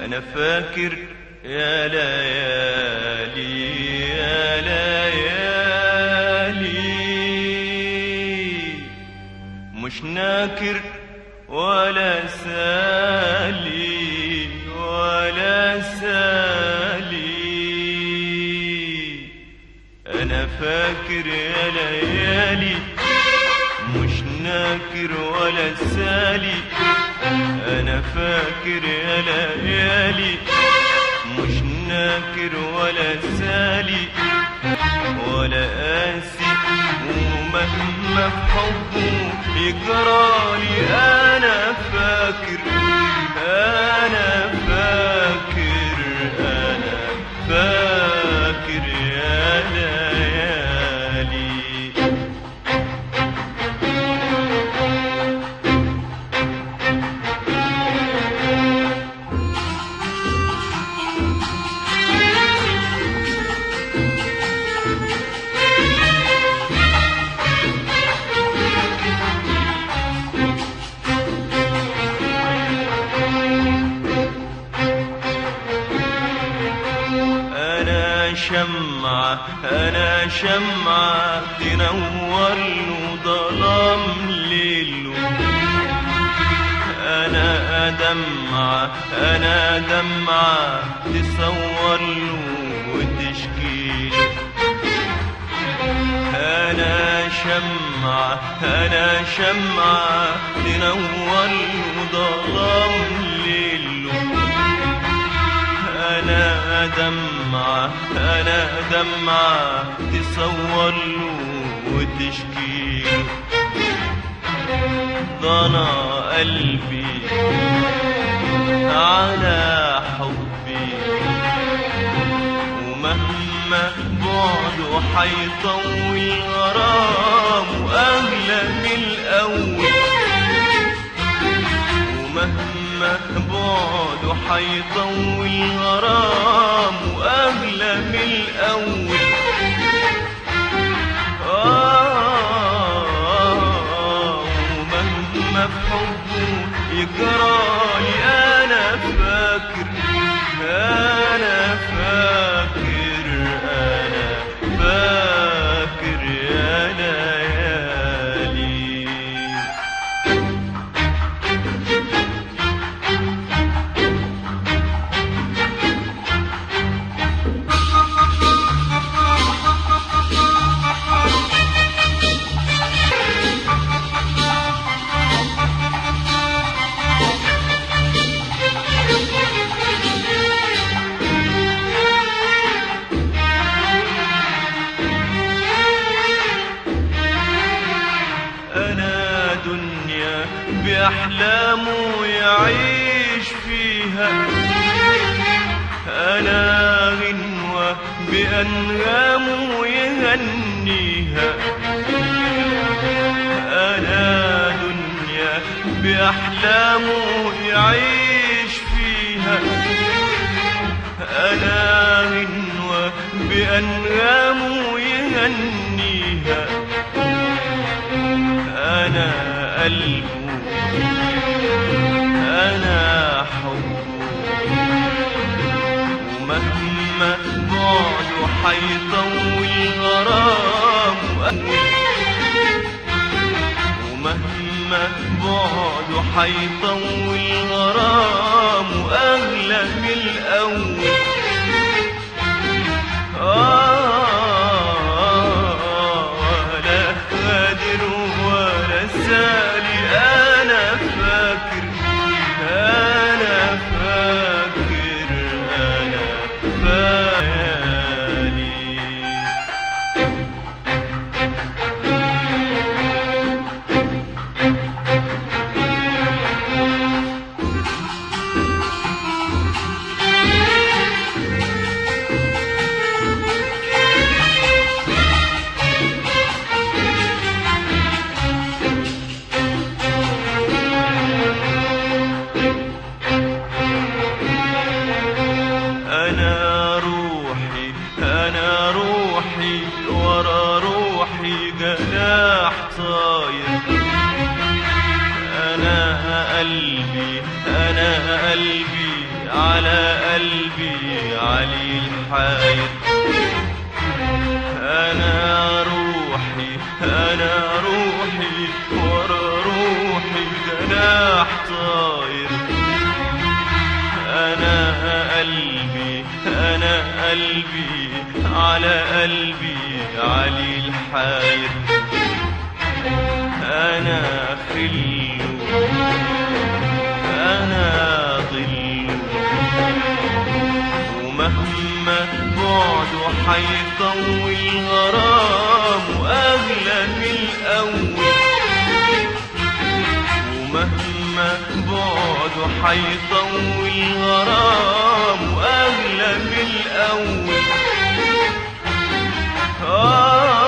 انا فاكر يا ليالي يا ليالي مش ناكر ولا سالي ولا سالي انا فاكر يا ليالي مش ناكر ولا سالي انا فاكر يا ليالي مش ناكر ولا سالي ولا قاسي ومهما في حبه يجرالي انا فاكر انا فاكر انا فاكر يا ليالي أنا شمعة أنا شمعة تنور له ظلام ليله أنا دمعة أنا دمعة تصور له وتشكيله أنا شمعة أنا شمعة تنور له ظلام ليله أنا دمعة أنا دمعة تصور له وتشكيله ضنا قلبي على حبي ومهما بعده حيطول غرامه أغلى من الأول ومهما بعده حيطول غرامه أغلى من الأول آه ومهما في حبه يجرالي أنا فاكر أنا فاكر أنا فاكر يا ليالي أنا دنيا بأحلامه يعيش فيها أنا غنوة بأنغامه يغنيها أنا دنيا بأحلامه يعيش فيها أنا غنوة بأنغامه يغنيها أنا قلبه أنا حبه ومهما بعده حيطول غرامه ومهما بعده حيطول غرامه أغلى من الأول آه ولا قادر ولا سالي أنا فاكر أنا فاكر أنا فاكر أنا روحي أنا روحي ورا روحي جناح طاير أنا قلبي أنا قلبي على قلبي علي الحاير أنا روحي أنا روحي ورا روحي جناح طاير أنا قلبي أنا قلبي على قلبي علي الحاير أنا خل أنا ظل ومهما بعده حيطول غرام وأغلى في الأول ومهما بعده حيطول غرام وأغلى في الأول آه